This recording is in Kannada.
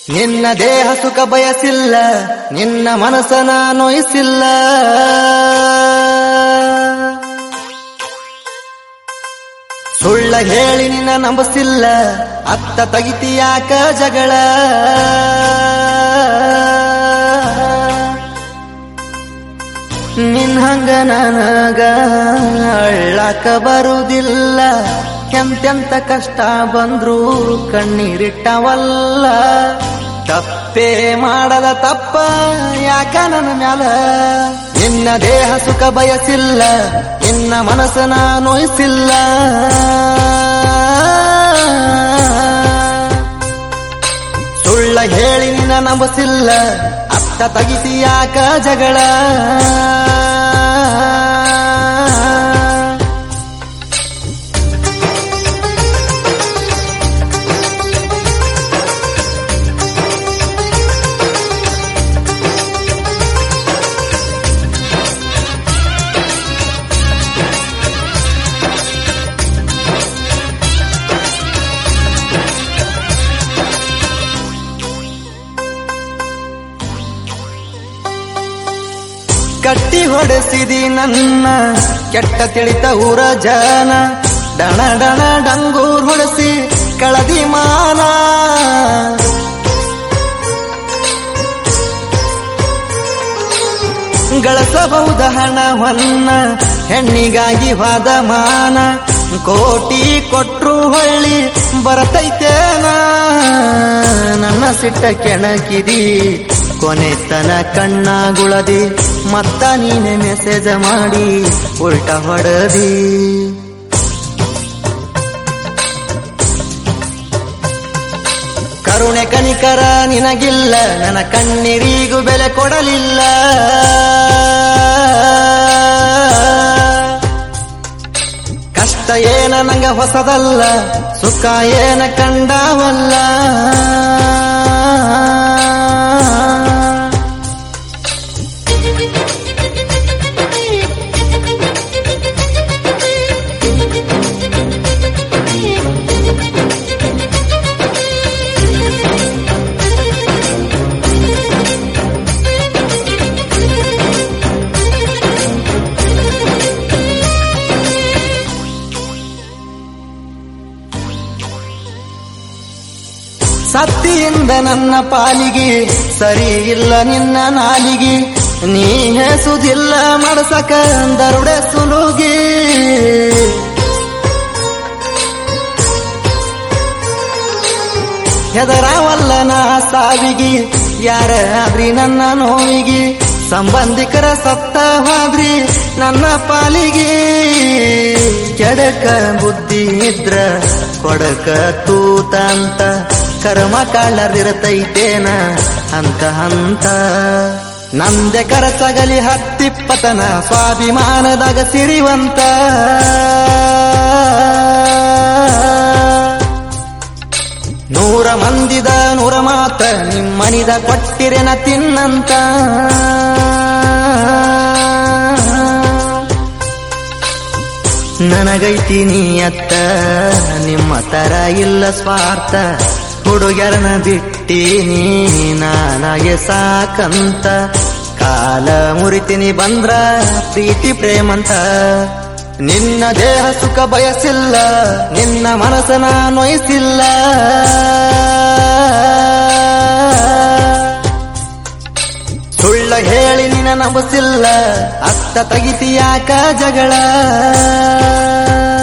ನಿನ್ನ ದೇಹ ಸುಖ ಬಯಸಿಲ್ಲ ನಿನ್ನ ಮನಸ್ಸನ ನೋಯಿಸಿಲ್ಲ ಸುಳ್ಳ ಹೇಳಿ ನಿನ್ನ ನಂಬಸಿಲ್ಲ ಅತ್ತ ತಗಿತಿಯಾಕ ಜಗಳ ನಿನ್ ಹಂಗ ನನಗ ಅಳ್ಳಾಕ ಬರುವುದಿಲ್ಲ ಎಂತೆಂತ ಕಷ್ಟ ಬಂದ್ರು ಕಣ್ಣೀರಿಟ್ಟವಲ್ಲ ತಪ್ಪೇ ಮಾಡದ ತಪ್ಪ ಯಾಕ ನನ್ನ ಮ್ಯಾಲ ನಿನ್ನ ದೇಹ ಸುಖ ಬಯಸಿಲ್ಲ ನಿನ್ನ ಮನಸ್ಸನ ನೋಯಿಸಿಲ್ಲ ಸುಳ್ಳ ಹೇಳಿ ನಿನ್ನ ನಂಬಸಿಲ್ಲ ಅತ್ತ ತಗಿಸಿ ಯಾಕ ಜಗಳ ಕಟ್ಟಿ ಹೊಡೆಸಿದಿ ನನ್ನ ಕೆಟ್ಟ ತಿಳಿತ ಊರ ಜನ ಡಣ ಡಣ ಡಂಗೂರ್ ಹೊಡೆಸಿ ಕಳದಿ ಮಾನ ಗಳಿಸಬಹುದ ಹಣವನ್ನ ಹೆಣ್ಣಿಗಾಗಿ ವಾದ ಮಾನ ಕೋಟಿ ಕೊಟ್ರು ಹೊಳ್ಳಿ ಬರತೈತೇನ ನನ್ನ ಸಿಟ್ಟ ಕೆಣಕಿದಿ ಕೊನೆತನ ಕಣ್ಣಾಗುಳದಿ ಮತ್ತ ನೀನೆ ಮೆಸೇಜ ಮಾಡಿ ಉಲ್ಟ ಹೊಡದಿ ಕರುಣೆ ಕನಿಕರ ನಿನಗಿಲ್ಲ ನನ್ನ ಕಣ್ಣೀರಿಗೂ ಬೆಲೆ ಕೊಡಲಿಲ್ಲ ಕಷ್ಟ ಏನ ನಂಗ ಹೊಸದಲ್ಲ ಸುಖ ಏನ ಕಂಡವಲ್ಲ ಸತ್ತಿಯಿಂದ ನನ್ನ ಪಾಲಿಗೆ ಸರಿ ಇಲ್ಲ ನಿನ್ನ ನಾಲಿಗೆ ನೀ ಹೆಸುದಿಲ್ಲ ಮಡಸಕ ದರುಡೆ ಸುಲುಗಿ ಹೆದರಾವಲ್ಲ ನಾ ಸಾವಿಗೆ ಯಾರ ಆದ್ರಿ ನನ್ನ ನೋವಿಗೆ ಸಂಬಂಧಿಕರ ಸತ್ತ ಹೋದ್ರಿ ನನ್ನ ಪಾಲಿಗೆ ಕೆಡಕ ಬುದ್ಧಿ ಇದ್ರ ಕೊಡಕ ತೂತ ಅಂತ ಕರ್ಮ ಕಾಳರಿರತೈತೇನ ಹಂತ ಹಂತ ನಂದೆ ಕರಚಗಲಿ ಹತ್ತಿಪ್ಪತನ ಸ್ವಾಭಿಮಾನದಾಗ ಸಿರಿವಂತ ನೂರ ಮಂದಿದ ನೂರ ಮಾತ ನಿಮ್ಮನಿದ ಕೊಟ್ಟಿರೆನ ತಿನ್ನಂತ ನನಗೈತಿ ನೀಯತ್ತ ನಿಮ್ಮ ತರ ಇಲ್ಲ ಸ್ವಾರ್ಥ ಹುಡುಗರನ ಬಿಟ್ಟೀನಿ ನಾನಾಗೆ ಸಾಕಂತ ಕಾಲ ಮುರಿತೀನಿ ಬಂದ್ರ ಪ್ರೀತಿ ಪ್ರೇಮಂತ ನಿನ್ನ ದೇಹ ಸುಖ ಬಯಸಿಲ್ಲ ನಿನ್ನ ಮನಸ್ಸನ ನೋಯಿಸಿಲ್ಲ ಸುಳ್ಳ ಹೇಳಿ ನಿನ್ನ ನಂಬಸಿಲ್ಲ ಅತ್ತ ತಗಿಸಿ ಯಾಕ ಜಗಳ